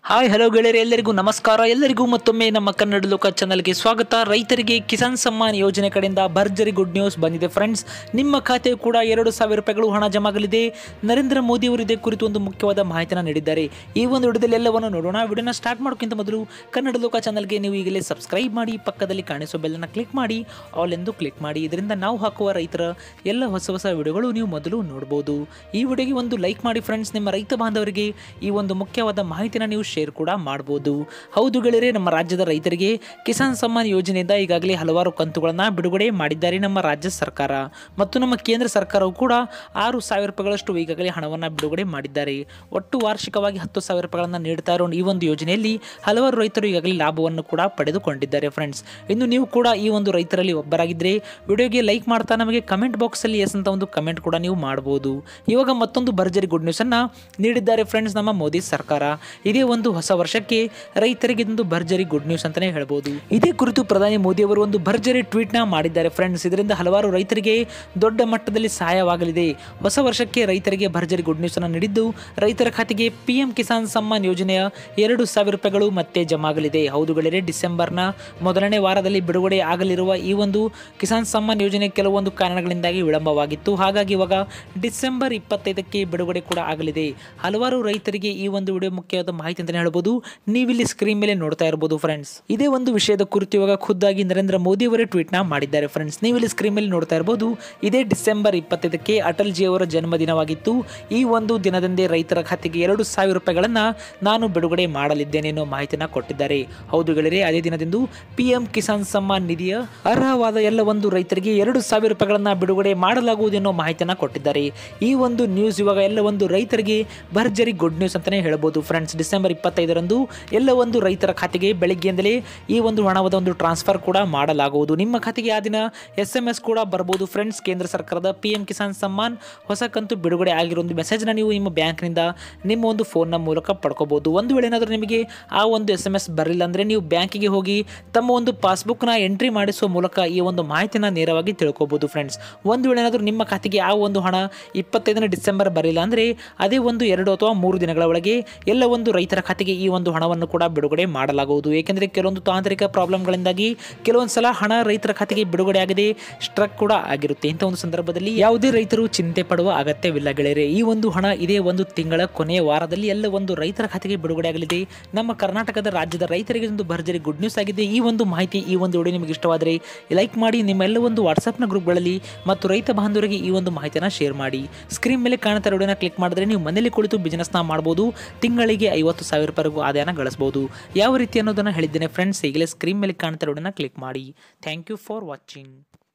hi hello ಗೆಳೆಯರೆ ಎಲ್ಲರಿಗೂ ನಮಸ್ಕಾರ ಎಲ್ಲರಿಗೂ ಮತ್ತೊಮ್ಮೆ ನಮ್ಮ ಕನ್ನಡ ಲೋಕ ಚಾನಲ್ಗೆ ಸ್ವಾಗತ ರೈತರಿಗೆ ಕಿಸಾನ್ ಸಮ್ಮಾನ್ ಯೋಜನೆ ಕಡೆಯಿಂದ ಭರ್ಜರಿ ಗುಡ್ ನ್ಯೂಸ್ ಬಂದಿದೆ ಫ್ರೆಂಡ್ಸ್ ನಿಮ್ಮ ಖಾತೆಯು ಕೂಡ ಎರಡು ಸಾವಿರ ರೂಪಾಯಿಗಳು ಹಣ ಜಮಾಗಲಿದೆ ನರೇಂದ್ರ ಮೋದಿ ಅವರು ಇದೇ ಕುರಿತು ಒಂದು ಮುಖ್ಯವಾದ ಮಾಹಿತಿಯನ್ನು ನೀಡಿದ್ದಾರೆ ಈ ಒಂದು ವಿಡಿಯೋದಲ್ಲಿ ಎಲ್ಲವನ್ನು ನೋಡೋಣ ವಿಡಿಯೋನ ಸ್ಟಾರ್ಟ್ ಮಾಡೋಕ್ಕಿಂತ ಮೊದಲು ಕನ್ನಡ ಲೋಕ ಚಾನಲ್ಗೆ ನೀವು ಈಗಲೇ ಸಬ್ಸ್ಕ್ರೈಬ್ ಮಾಡಿ ಪಕ್ಕದಲ್ಲಿ ಕಾಣಿಸೋ ಬೆಲ್ಲನ್ನು ಕ್ಲಿಕ್ ಮಾಡಿ ಆಲ್ ಎಂದು ಕ್ಲಿಕ್ ಮಾಡಿ ಇದರಿಂದ ನಾವು ಹಾಕುವ ರೈತರ ಎಲ್ಲ ಹೊಸ ಹೊಸ ವಿಡಿಯೋಗಳು ನೀವು ಮೊದಲು ನೋಡ್ಬೋದು ಈ ವಿಡಿಯೋಗೆ ಒಂದು ಲೈಕ್ ಮಾಡಿ ಫ್ರೆಂಡ್ಸ್ ನಿಮ್ಮ ರೈತ ಬಾಂಧವರಿಗೆ ಈ ಒಂದು ಮುಖ್ಯವಾದ ಮಾಹಿತಿನ ನೀವು ಶೇರ್ ಕೂಡ ಮಾಡ್ಬೋದು ಹೌದು ಗೆಳೆಯರೆ ನಮ್ಮ ರಾಜ್ಯದ ರೈತರಿಗೆ ಕಿಸಾನ್ ಸಮ್ಮಾನ್ ಯೋಜನೆಯಿಂದ ಈಗಾಗಲೇ ಹಲವಾರು ಕಂತುಗಳನ್ನು ಬಿಡುಗಡೆ ಮಾಡಿದ್ದಾರೆ ನಮ್ಮ ರಾಜ್ಯ ಸರ್ಕಾರ ಮತ್ತು ನಮ್ಮ ಕೇಂದ್ರ ಸರ್ಕಾರವು ಕೂಡ ಆರು ಸಾವಿರ ರೂಪಾಯಿಗಳಷ್ಟು ಈಗಾಗಲೇ ಹಣವನ್ನು ಬಿಡುಗಡೆ ಮಾಡಿದ್ದಾರೆ ಒಟ್ಟು ವಾರ್ಷಿಕವಾಗಿ ಹತ್ತು ಸಾವಿರ ರೂಪಾಯಿಗಳನ್ನು ನೀಡ್ತಾ ಇರೋ ಈ ಒಂದು ಯೋಜನೆಯಲ್ಲಿ ಹಲವಾರು ರೈತರು ಈಗಾಗಲೇ ಲಾಭವನ್ನು ಕೂಡ ಪಡೆದುಕೊಂಡಿದ್ದಾರೆ ಫ್ರೆಂಡ್ಸ್ ಇನ್ನು ನೀವು ಕೂಡ ಈ ಒಂದು ರೈತರಲ್ಲಿ ಒಬ್ಬರಾಗಿದ್ದರೆ ವಿಡಿಯೋಗೆ ಲೈಕ್ ಮಾಡ್ತಾ ನಮಗೆ ಕಮೆಂಟ್ ಬಾಕ್ಸಲ್ಲಿ ಎಸ್ ಅಂತ ಒಂದು ಕಮೆಂಟ್ ಕೂಡ ನೀವು ಮಾಡ್ಬೋದು ಇವಾಗ ಮತ್ತೊಂದು ಭರ್ಜರಿ ಗುಡ್ ನ್ಯೂಸನ್ನು ನೀಡಿದ್ದಾರೆ ಫ್ರೆಂಡ್ಸ್ ನಮ್ಮ ಮೋದಿ ಸರ್ಕಾರ ಇದೇ ಒಂದು ಹೊಸ ವರ್ಷಕ್ಕೆ ರೈತರಿಗೆ ಇದೊಂದು ಭರ್ಜರಿ ಗುಡ್ ನ್ಯೂಸ್ ಅಂತಾನೆ ಹೇಳ್ಬೋದು ಇದೇ ಕುರಿತು ಪ್ರಧಾನಿ ಮೋದಿ ಅವರು ಒಂದು ಭರ್ಜರಿ ಟ್ವೀಟ್ನ ಮಾಡಿದ್ದಾರೆ ಫ್ರೆಂಡ್ಸ್ ಇದರಿಂದ ಹಲವಾರು ರೈತರಿಗೆ ದೊಡ್ಡ ಮಟ್ಟದಲ್ಲಿ ಸಹಾಯವಾಗಲಿದೆ ಹೊಸ ವರ್ಷಕ್ಕೆ ರೈತರಿಗೆ ಭರ್ಜರಿ ಗುಡ್ ನ್ಯೂಸ್ ಅನ್ನು ನೀಡಿದ್ದು ರೈತರ ಖಾತೆಗೆ ಪಿಎಂ ಕಿಸಾನ್ ಸಮ್ಮಾನ್ ಯೋಜನೆಯ ಎರಡು ಸಾವಿರ ರೂಪಾಯಿಗಳು ಮತ್ತೆ ಜಮಾಗಲಿದೆ ಹೌದು ಗೆಳೆಯರೆ ಡಿಸೆಂಬರ್ನ ಮೊದಲನೇ ವಾರದಲ್ಲಿ ಬಿಡುಗಡೆ ಆಗಲಿರುವ ಈ ಒಂದು ಕಿಸಾನ್ ಸಮ್ಮಾನ್ ಯೋಜನೆ ಕೆಲವೊಂದು ಕಾರಣಗಳಿಂದಾಗಿ ವಿಳಂಬವಾಗಿತ್ತು ಹಾಗಾಗಿ ಇವಾಗ ಡಿಸೆಂಬರ್ ಇಪ್ಪತ್ತೈದಕ್ಕೆ ಬಿಡುಗಡೆ ಕೂಡ ಆಗಲಿದೆ ಹಲವಾರು ರೈತರಿಗೆ ಈ ಒಂದು ವಿಡಿಯೋ ಮುಖ್ಯವಾದ ಮಾಹಿತಿ ಅಂತಲೇ ಹೇಳ್ಬೋದು ನೀವಿಲ್ಲಿ ಸ್ಕ್ರೀನ್ ಮೇಲೆ ನೋಡ್ತಾ ಇರಬಹುದು ಫ್ರೆಂಡ್ಸ್ ಇದೇ ಒಂದು ವಿಷಯದ ಕುರಿತು ಇವಾಗ ಖುದ್ದಾಗಿ ನರೇಂದ್ರ ಮೋದಿ ಅವರೇ ಟ್ವೀಟ್ನ ಮಾಡಿದ್ದಾರೆ ಫ್ರೆಂಡ್ಸ್ ನೀವಿಲ್ಲಿ ಸ್ಕ್ರೀನ್ ಮೇಲೆ ನೋಡ್ತಾ ಇರಬಹುದು ಇದೇ ಡಿಸೆಂಬರ್ ಇಪ್ಪತ್ತೈದಕ್ಕೆ ಅಟಲ್ ಜಿ ಅವರ ಜನ್ಮದಿನವಾಗಿತ್ತು ಈ ಒಂದು ದಿನದಂದೇ ರೈತರ ಖಾತೆಗೆ ಎರಡು ಸಾವಿರ ರೂಪಾಯಿಗಳನ್ನು ನಾನು ಬಿಡುಗಡೆ ಮಾಡಲಿದ್ದೇನೆ ಎನ್ನುವ ಮಾಹಿತಿನ ಕೊಟ್ಟಿದ್ದಾರೆ ಹೌದು ಗೆಳೆಯರೆ ಅದೇ ದಿನದಂದು ಪಿಎಂ ಕಿಸಾನ್ ಸಮ್ಮಾನ್ ನಿಧಿಯ ಅರ್ಹವಾದ ಎಲ್ಲ ಒಂದು ರೈತರಿಗೆ ಎರಡು ಸಾವಿರ ರೂಪಾಯಿಗಳನ್ನು ಬಿಡುಗಡೆ ಮಾಡಲಾಗುವುದು ಎನ್ನುವ ಮಾಹಿತಿನ ಕೊಟ್ಟಿದ್ದಾರೆ ಈ ಒಂದು ನ್ಯೂಸ್ ಇವಾಗ ಎಲ್ಲ ಒಂದು ರೈತರಿಗೆ ಭರ್ಜರಿ ಗುಡ್ ನ್ಯೂಸ್ ಅಂತಾನೆ ಹೇಳ್ಬೋದು ಫ್ರೆಂಡ್ಸ್ ಡಿಸೆಂಬರ್ ಇಪ್ಪತ್ತೈದರಂದು ಎಲ್ಲ ಒಂದು ರೈತರ ಖಾತೆಗೆ ಬೆಳಗ್ಗೆಯಿಂದಲೇ ಈ ಒಂದು ಹಣವಾದ ಒಂದು ಟ್ರಾನ್ಸ್ಫರ್ ಕೂಡ ಮಾಡಲಾಗುವುದು ನಿಮ್ಮ ಖಾತೆಗೆ ಆ ದಿನ ಎಸ್ ಎಂ ಎಸ್ ಕೂಡ ಬರ್ಬೋದು ಫ್ರೆಂಡ್ಸ್ ಕೇಂದ್ರ ಸರ್ಕಾರದ ಪಿ ಎಂ ಕಿಸಾನ್ ಸಮ್ಮಾನ್ ಹೊಸ ಕಂತು ಬಿಡುಗಡೆ ಆಗಿರೋ ಒಂದು ಮೆಸೇಜ್ನ ನೀವು ನಿಮ್ಮ ಬ್ಯಾಂಕ್ನಿಂದ ನಿಮ್ಮ ಒಂದು ಫೋನ್ನ ಮೂಲಕ ಪಡ್ಕೋಬೋದು ಒಂದು ವೇಳೆ ಏನಾದರೂ ನಿಮಗೆ ಆ ಒಂದು ಎಸ್ ಎಮ್ ಎಸ್ ಬರಲಿಲ್ಲ ಅಂದರೆ ನೀವು ಬ್ಯಾಂಕಿಗೆ ಹೋಗಿ ತಮ್ಮ ಒಂದು ಪಾಸ್ಬುಕ್ನ ಎಂಟ್ರಿ ಮಾಡಿಸುವ ಮೂಲಕ ಈ ಒಂದು ಮಾಹಿತಿನ ನೇರವಾಗಿ ತಿಳ್ಕೊಬೋದು ಫ್ರೆಂಡ್ಸ್ ಒಂದು ವೇಳೆ ಏನಾದರೂ ನಿಮ್ಮ ಖಾತೆಗೆ ಆ ಒಂದು ಹಣ ಇಪ್ಪತ್ತೈದನೇ ಡಿಸೆಂಬರ್ ಬರಲಿಲ್ಲ ಅಂದರೆ ಅದೇ ಒಂದು ಎರಡು ಅಥವಾ ಮೂರು ದಿನಗಳ ಒಳಗೆ ಎಲ್ಲ ಒಂದು ರೈತರ ಖಾತೆಗೆ ಈ ಒಂದು ಹಣವನ್ನು ಕೂಡ ಬಿಡುಗಡೆ ಮಾಡಲಾಗುವುದು ಏಕೆಂದರೆ ಕೆಲವೊಂದು ತಾಂತ್ರಿಕ ಪ್ರಾಬ್ಲಮ್ಗಳಿಂದಾಗಿ ಕೆಲವೊಂದು ಸಲ ಹಣ ರೈತರ ಖಾತೆಗೆ ಬಿಡುಗಡೆ ಆಗದೆ ಸ್ಟ್ರಕ್ ಕೂಡ ಆಗಿರುತ್ತೆ ಇಂಥ ಒಂದು ಸಂದರ್ಭದಲ್ಲಿ ಯಾವುದೇ ರೈತರು ಚಿಂತೆ ಪಡುವ ಅಗತ್ಯವಿಲ್ಲ ಗೆಳೆಯರೆ ಈ ಒಂದು ಹಣ ಇದೇ ಒಂದು ತಿಂಗಳ ಕೊನೆಯ ವಾರದಲ್ಲಿ ಎಲ್ಲ ಒಂದು ರೈತರ ಖಾತೆಗೆ ಬಿಡುಗಡೆ ಆಗಲಿದೆ ನಮ್ಮ ಕರ್ನಾಟಕದ ರಾಜ್ಯದ ರೈತರಿಗೆ ಒಂದು ಭರ್ಜರಿ ಗುಡ್ ನ್ಯೂಸ್ ಆಗಿದೆ ಈ ಒಂದು ಮಾಹಿತಿ ಈ ಒಂದು ವಿಡಿಯೋ ನಿಮಗೆ ಇಷ್ಟವಾದರೆ ಲೈಕ್ ಮಾಡಿ ನಿಮ್ಮ ಎಲ್ಲ ಒಂದು ವಾಟ್ಸಪ್ನ ಗ್ರೂಪ್ಗಳಲ್ಲಿ ಮತ್ತು ರೈತ ಬಾಂಧವರಿಗೆ ಈ ಒಂದು ಮಾಹಿತಿನ ಶೇರ್ ಮಾಡಿ ಸ್ಕ್ರೀನ್ ಮೇಲೆ ಕಾಣ್ತಾ ವಿಡಿಯೋನ ಕ್ಲಿಕ್ ಮಾಡಿದ್ರೆ ನೀವು ಮನೆಯಲ್ಲಿ ಕುಳಿತು ಬಿಸ್ನೆಸ್ನ ಮಾಡ್ಬೋದು ತಿಂಗಳಿಗೆ ಐವತ್ತು ಸಾವಿರ ರೂಪಾಯಿವರೆಗೂ ಆದಾಯನ ಗಳಿಸ್ಬೋದು ಯಾವ ರೀತಿ ಅನ್ನೋದನ್ನು ಹೇಳಿದ್ದೇನೆ ಫ್ರೆಂಡ್ಸ್ ಈಗಲೇ ಸ್ಕ್ರೀನ್ ಮೇಲೆ ಕಾಣ್ತಾ ವಿಡಿಯೋನ ಕ್ಲಿಕ್ ಮಾಡಿ ಥ್ಯಾಂಕ್ ಯು ಫಾರ್ ವಾಚಿಂಗ್